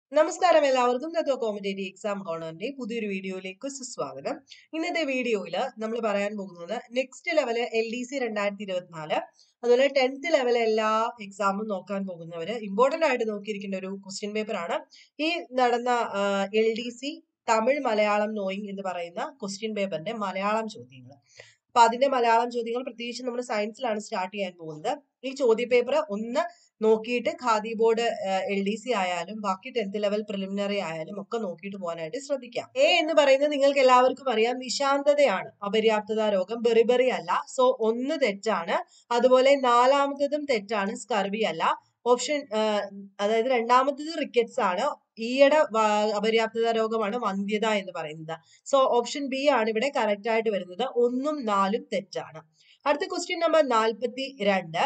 നമസ്കാരം എല്ലാവർക്കും തത്വ competitive exam കോണറിന്റെ പുതിയൊരു വീഡിയോയിലേക്ക് സുസ്വാഗതം ഇന്നത്തെ വീഡിയോയിൽ നമ്മൾ പറയാൻ പോകുന്നത് next level L D C രണ്ടായിരത്തി ഇരുപത്തിനാല് അതുപോലെ ടെൻത്ത് ലെവൽ എല്ലാ എക്സാമും നോക്കാൻ പോകുന്നവര് ഇമ്പോർട്ടന്റ് ആയിട്ട് നോക്കിയിരിക്കേണ്ട ഒരു ക്വസ്റ്റ്യൻ പേപ്പർ ആണ് ഈ നടന്ന L D C Tamil Malayalam knowing എന്ന് പറയുന്ന ക്വസ്റ്റ്യൻ പേപ്പറിന്റെ മലയാളം ചോദ്യങ്ങൾ അപ്പൊ അതിന്റെ മലയാളം ചോദ്യങ്ങൾ പ്രത്യേകിച്ച് നമ്മൾ സയൻസിലാണ് സ്റ്റാർട്ട് ചെയ്യാൻ പോകുന്നത് ഈ ചോദ്യ പേപ്പർ ഒന്ന് നോക്കിയിട്ട് Khadi board L D C ആയാലും ബാക്കി ടെൻത്ത് ലെവൽ പ്രിലിമിനറി ആയാലും ഒക്കെ നോക്കിയിട്ട് പോകാനായിട്ട് ശ്രദ്ധിക്കാം എ എന്ന് പറയുന്നത് നിങ്ങൾക്ക് എല്ലാവർക്കും അറിയാം നിശാന്തതയാണ് അപര്യാപ്തത രോഗം ബെറിബെറി അല്ല സോ ഒന്ന് തെറ്റാണ് അതുപോലെ നാലാമത്തതും തെറ്റാണ് സ്കർവി അല്ല ഓപ്ഷൻ അതായത് രണ്ടാമത്തത് റിക്കറ്റ്സ് ആണ് ഈയിടെ അപര്യാപ്തത രോഗമാണ് വന്ധ്യത എന്ന് പറയുന്നത് സോ ഓപ്ഷൻ ബി ആണ് ഇവിടെ കറക്റ്റ് ആയിട്ട് വരുന്നത് ഒന്നും നാലും തെറ്റാണ് അടുത്ത ക്വസ്റ്റ്യൻ നമ്പർ നാൽപ്പത്തി രണ്ട്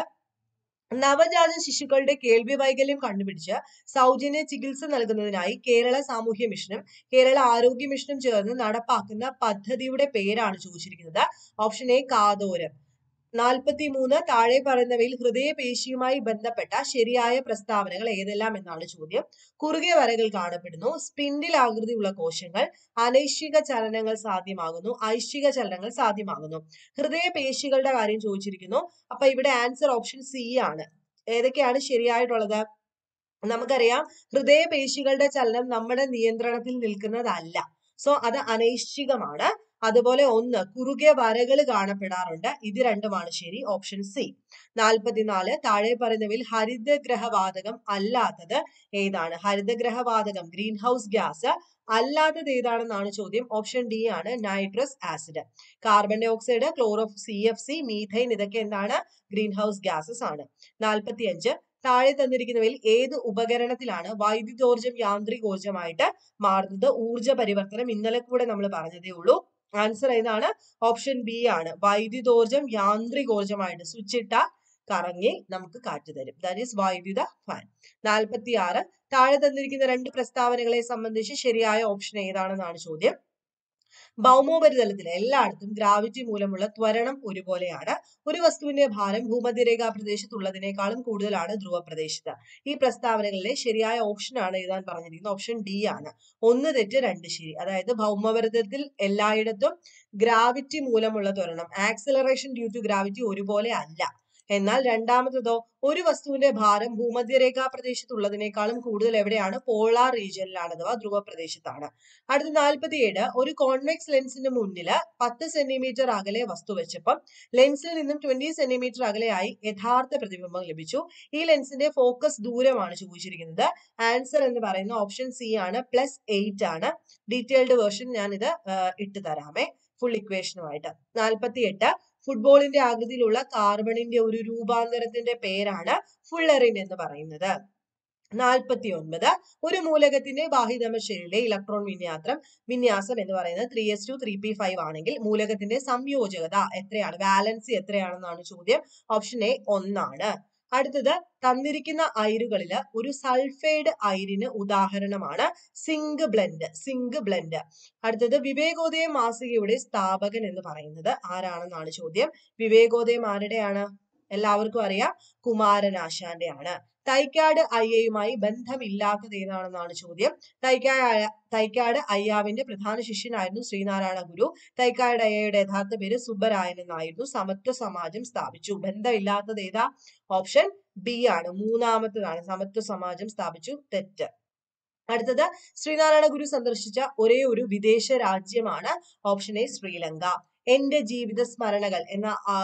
നവജാത ശിശുക്കളുടെ കേൾവി വൈകല്യം കണ്ടുപിടിച്ച് സൗജന്യ ചികിത്സ നൽകുന്നതിനായി കേരള സാമൂഹ്യ മിഷനും കേരള ആരോഗ്യ മിഷനും ചേർന്ന് നടപ്പാക്കുന്ന പദ്ധതിയുടെ പേരാണ് ചോദിച്ചിരിക്കുന്നത് ഓപ്ഷൻ എ കാതോരം നാൽപ്പത്തി മൂന്ന് താഴെ പറയുന്നവയിൽ ഹൃദയപേശിയുമായി ബന്ധപ്പെട്ട ശരിയായ പ്രസ്താവനകൾ ഏതെല്ലാം എന്നാണ് ചോദ്യം കുറുകെ വരകൾ കാണപ്പെടുന്നു സ്പിൻഡിൽ ആകൃതിയുള്ള കോശങ്ങൾ അനൈശ്ചിക ചലനങ്ങൾ സാധ്യമാകുന്നു ഐശ്ചിക ചലനങ്ങൾ സാധ്യമാകുന്നു ഹൃദയപേശികളുടെ കാര്യം ചോദിച്ചിരിക്കുന്നു അപ്പൊ ഇവിടെ ആൻസർ ഓപ്ഷൻ സി ആണ് ഏതൊക്കെയാണ് ശരിയായിട്ടുള്ളത് നമുക്കറിയാം ഹൃദയപേശികളുടെ ചലനം നമ്മുടെ നിയന്ത്രണത്തിൽ നിൽക്കുന്നതല്ല സോ അത് അനൈശ്ചികമാണ് അതുപോലെ ഒന്ന് കുറുകെ വരകൾ കാണപ്പെടാറുണ്ട് ഇത് രണ്ടുമാണ് ശരി ഓപ്ഷൻ സി നാൽപ്പത്തിനാല് താഴെ പറയുന്നവയിൽ ഹരിതഗ്രഹവാതകം അല്ലാത്തത് ഏതാണ് ഹരിതഗ്രഹവാതകം ഗ്രീൻ ഹൗസ് ഗ്യാസ് അല്ലാത്തത് ഏതാണെന്നാണ് ചോദ്യം ഓപ്ഷൻ ഡി ആണ് nitrous acid carbon dioxide chloro C F C methane ഇതൊക്കെ എന്താണ് ഗ്രീൻ ഹൗസ് ഗ്യാസസ് ആണ് നാൽപ്പത്തി അഞ്ച് താഴെ തന്നിരിക്കുന്നവയിൽ ഏത് ഉപകരണത്തിലാണ് വൈദ്യുതോർജ്ജം യാന്ത്രികോർജ്ജമായിട്ട് മാറുന്നത് ഊർജ്ജ പരിവർത്തനം ഇന്നലെ കൂടെ നമ്മൾ പറഞ്ഞതേ ഉള്ളൂ ആൻസർ ഏതാണ് ഓപ്ഷൻ ബി ആണ് വൈദ്യുതോർജ്ജം യാന്ത്രികോർജ്ജമായിട്ട് സ്വിച്ച് ഇട്ട കറങ്ങി നമുക്ക് കാറ്റ് തരും ദാറ്റ് ഈസ് വൈദ്യുത ഫാൻ നാൽപ്പത്തി ആറ് താഴെ തന്നിരിക്കുന്ന രണ്ട് പ്രസ്താവനകളെ സംബന്ധിച്ച് ശരിയായ ഓപ്ഷൻ ഏതാണെന്നാണ് ചോദ്യം ഭൗമോപരിതലത്തിൽ എല്ലായിടത്തും ഗ്രാവിറ്റി മൂലമുള്ള ത്വരണം ഒരുപോലെയാണ് ഒരു വസ്തുവിന്റെ ഭാരം ഭൂമധ്യരേഖാ പ്രദേശത്തുള്ളതിനേക്കാളും കൂടുതലാണ് ധ്രുവ പ്രദേശത്ത് ഈ പ്രസ്താവനകളിലെ ശരിയായ ഓപ്ഷൻ ആണ് എഴുതാൻ പറഞ്ഞിരിക്കുന്നത് ഓപ്ഷൻ ഡി ആണ് ഒന്ന് തെറ്റ് രണ്ട് ശരി അതായത് ഭൗമോപരിതലത്തിൽ എല്ലായിടത്തും ഗ്രാവിറ്റി മൂലമുള്ള ത്വരണം ആക്സിലറേഷൻ ഡ്യൂ ടു ഗ്രാവിറ്റി ഒരുപോലെ അല്ല എന്നാൽ രണ്ടാമത്തതോ ഒരു വസ്തുവിന്റെ ഭാരം ഭൂമധ്യരേഖാ പ്രദേശത്തുള്ളതിനേക്കാളും കൂടുതൽ എവിടെയാണ് പോളാർ റീജിയനിലാണ് അഥവാ ധ്രുവ പ്രദേശത്താണ് അടുത്ത നാൽപ്പത്തിയേഴ് ഒരു കോൺവെക്സ് ലെൻസിന് മുന്നില് പത്ത് സെന്റിമീറ്റർ അകലെ വസ്തു വെച്ചപ്പം ലെൻസിൽ നിന്നും ട്വന്റി സെന്റിമീറ്റർ അകലെയായി യഥാർത്ഥ പ്രതിബിംബം ലഭിച്ചു ഈ ലെൻസിന്റെ ഫോക്കസ് ദൂരമാണ് ചോദിച്ചിരിക്കുന്നത് ആൻസർ എന്ന് പറയുന്ന ഓപ്ഷൻ സി ആണ് പ്ലസ് എയ്റ്റ് ആണ് ഡീറ്റെയിൽഡ് വേർഷൻ ഞാൻ ഇത് ഇട്ട് തരാമേ ഫുൾ ഇക്വേഷനുമായിട്ട് നാൽപ്പത്തി എട്ട് ഫുട്ബോളിന്റെ ആകൃതിയിലുള്ള കാർബണിന്റെ ഒരു രൂപാന്തരത്തിന്റെ പേരാണ് ഫുള്ളറിൻ എന്ന് പറയുന്നത് നാൽപ്പത്തി ഒൻപത് ഒരു മൂലകത്തിന്റെ ബാഹ്യതമശയിലെ ഇലക്ട്രോൺ വിന്യാസം വിന്യാസം എന്ന് പറയുന്നത് three S two three P five ആണെങ്കിൽ മൂലകത്തിന്റെ സംയോജകത എത്രയാണ് വാലൻസി എത്രയാണെന്നാണ് ചോദ്യം ഓപ്ഷൻ എ ഒന്നാണ് അടുത്തത് തന്നിരിക്കുന്ന അയിരുകളിൽ ഒരു സൾഫൈഡ് അയിരിന് ഉദാഹരണമാണ് സിങ്ക് ബ്ലെൻഡ് സിങ്ക് ബ്ലെൻഡ് അടുത്തത് വിവേകോദയം മാസികയുടെ സ്ഥാപകൻ എന്ന് പറയുന്നത് ആരാണെന്നാണ് ചോദ്യം വിവേകോദയം ആരുടെയാണ് എല്ലാവർക്കും അറിയാം കുമാരനാശാന്റെ ആണ് തൈക്കാട് അയ്യയുമായി ബന്ധമില്ലാത്തത് ഏതാണെന്നാണ് ചോദ്യം തൈക്കാട് തൈക്കാട് അയ്യാവിന്റെ പ്രധാന ശിഷ്യനായിരുന്നു ശ്രീനാരായണ ഗുരു തൈക്കാട് അയ്യയുടെ യഥാർത്ഥ പേര് സുബ്ബരായൻ എന്നായിരുന്നു സമത്വ സമാജം സ്ഥാപിച്ചു ബന്ധമില്ലാത്തത് ഏതാ ഓപ്ഷൻ ബി ആണ് മൂന്നാമത്തതാണ് സമത്വ സമാജം സ്ഥാപിച്ചു തെറ്റ് അടുത്തത് ശ്രീനാരായണ ഗുരു സന്ദർശിച്ച ഒരേ ഒരു വിദേശ രാജ്യമാണ് ഓപ്ഷൻ എ ശ്രീലങ്ക എന്റെ ജീവിത സ്മരണകൾ എന്ന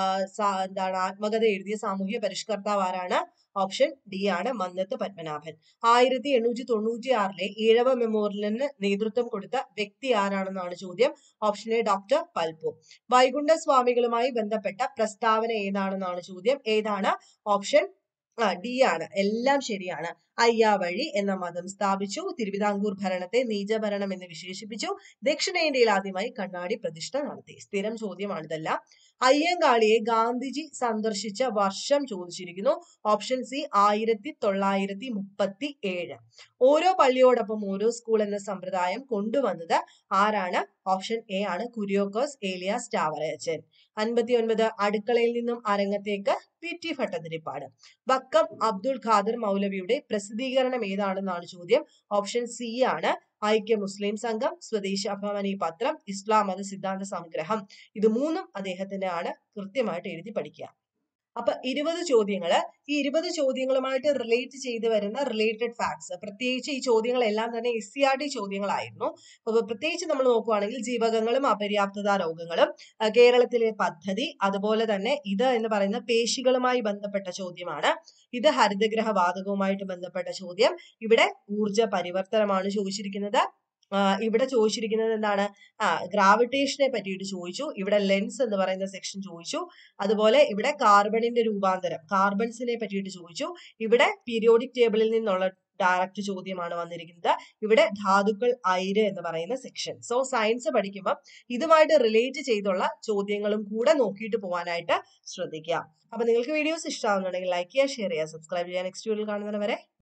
എന്താണ് ആത്മകഥ എഴുതിയ സാമൂഹ്യ പരിഷ്കർത്താവ് ആരാണ് ഓപ്ഷൻ ഡി ആണ് മന്നത്ത് പത്മനാഭൻ ആയിരത്തി എണ്ണൂറ്റി തൊണ്ണൂറ്റി ആറിലെ ഈഴവ മെമ്മോറിയലിന് നേതൃത്വം കൊടുത്ത വ്യക്തി ആരാണെന്നാണ് ചോദ്യം option A doctor Palpu Vaikunta സ്വാമികളുമായി ബന്ധപ്പെട്ട പ്രസ്താവന ഏതാണെന്നാണ് ചോദ്യം ഏതാണ് ഓപ്ഷൻ ആ ഡി ആണ് എല്ലാം ശരിയാണ് അയ്യാവഴി എന്ന മതം സ്ഥാപിച്ചു തിരുവിതാംകൂർ ഭരണത്തെ നീചഭരണം എന്ന് വിശേഷിപ്പിച്ചു ദക്ഷിണേന്ത്യയിൽ ആദ്യമായി കണ്ണാടി പ്രതിഷ്ഠ നടത്തി സ്ഥിരം ചോദ്യമാണ് ഇതെല്ലാം അയ്യങ്കാളിയെ ഗാന്ധിജി സന്ദർശിച്ച വർഷം ചോദിച്ചിരിക്കുന്നു ഓപ്ഷൻ സി ആയിരത്തി തൊള്ളായിരത്തി മുപ്പത്തി ഏഴ് ഓരോ പള്ളിയോടൊപ്പം ഓരോ സ്കൂൾ എന്ന സമ്പ്രദായം കൊണ്ടുവന്നത് ആരാണ് ഓപ്ഷൻ എ ആണ് കുര്യോക്കോസ് ഏലിയാസ് ചാവറയച്ചൻ അൻപത്തി ഒൻപത് അടുക്കളയിൽ നിന്നും അരങ്ങത്തേക്ക് പി ടി ഭട്ടതിരിപ്പാട് വക്കം അബ്ദുൾ ഖാദർ മൗലവിയുടെ പ്രസിദ്ധ പ്രസിദ്ധീകരണം ഏതാണെന്നാണ് ചോദ്യം ഓപ്ഷൻ സി ആണ് ഐക്യ മുസ്ലിം സംഘം സ്വദേശാഭിമാനി പത്രം ഇസ്ലാം മത സിദ്ധാന്ത സംഗ്രഹം ഇത് മൂന്നും അദ്ദേഹത്തിന്റെ ആണ് കൃത്യമായിട്ട് എഴുതി പഠിക്കുക അപ്പൊ ഇരുപത് ചോദ്യങ്ങള് ഈ ഇരുപത് ചോദ്യങ്ങളുമായിട്ട് റിലേറ്റ് ചെയ്ത് വരുന്ന റിലേറ്റഡ് ഫാക്ട്സ് പ്രത്യേകിച്ച് ഈ ചോദ്യങ്ങളെല്ലാം തന്നെ എസ് സി ആർ ടി ചോദ്യങ്ങളായിരുന്നു അപ്പൊ പ്രത്യേകിച്ച് നമ്മൾ നോക്കുവാണെങ്കിൽ ജീവകങ്ങളും അപര്യാപ്തത രോഗങ്ങളും ആ, കേരളത്തിലെ പദ്ധതി അതുപോലെ തന്നെ ഇത് എന്ന് പറയുന്ന പേശികളുമായി ബന്ധപ്പെട്ട ചോദ്യമാണ് ഇത് ഹരിതഗ്രഹ വാതകവുമായിട്ട് ബന്ധപ്പെട്ട ചോദ്യം ഇവിടെ ഊർജ പരിവർത്തനമാണ് ചോദിച്ചിരിക്കുന്നത് ആ, ഇവിടെ ചോദിച്ചിരിക്കുന്നത് എന്താണ് ആ ഗ്രാവിറ്റേഷനെ പറ്റിയിട്ട് ചോദിച്ചു ഇവിടെ ലെൻസ് എന്ന് പറയുന്ന സെക്ഷൻ ചോദിച്ചു അതുപോലെ ഇവിടെ കാർബണിന്റെ രൂപാന്തരം കാർബൺസിനെ പറ്റിയിട്ട് ചോദിച്ചു ഇവിടെ പീരിയോഡിക് ടേബിളിൽ നിന്നുള്ള ഡയറക്റ്റ് ചോദ്യമാണ് വന്നിരിക്കുന്നത് ഇവിടെ ധാതുക്കൾ അയിര് എന്ന് പറയുന്ന സെക്ഷൻ സോ സയൻസ് പഠിക്കുമ്പോൾ ഇതുമായിട്ട് റിലേറ്റ് ചെയ്തുള്ള ചോദ്യങ്ങളും കൂടെ നോക്കിയിട്ട് പോകാനായിട്ട് ശ്രദ്ധിക്കുക അപ്പൊ നിങ്ങൾക്ക് വീഡിയോസ് ഇഷ്ടമാകുന്നുണ്ടെങ്കിൽ ലൈക്ക് ചെയ്യുക ഷെയർ ചെയ്യുക സബ്സ്ക്രൈബ് ചെയ്യുക നെക്സ്റ്റ് വീഡിയോയിൽ കാണുന്നവരെ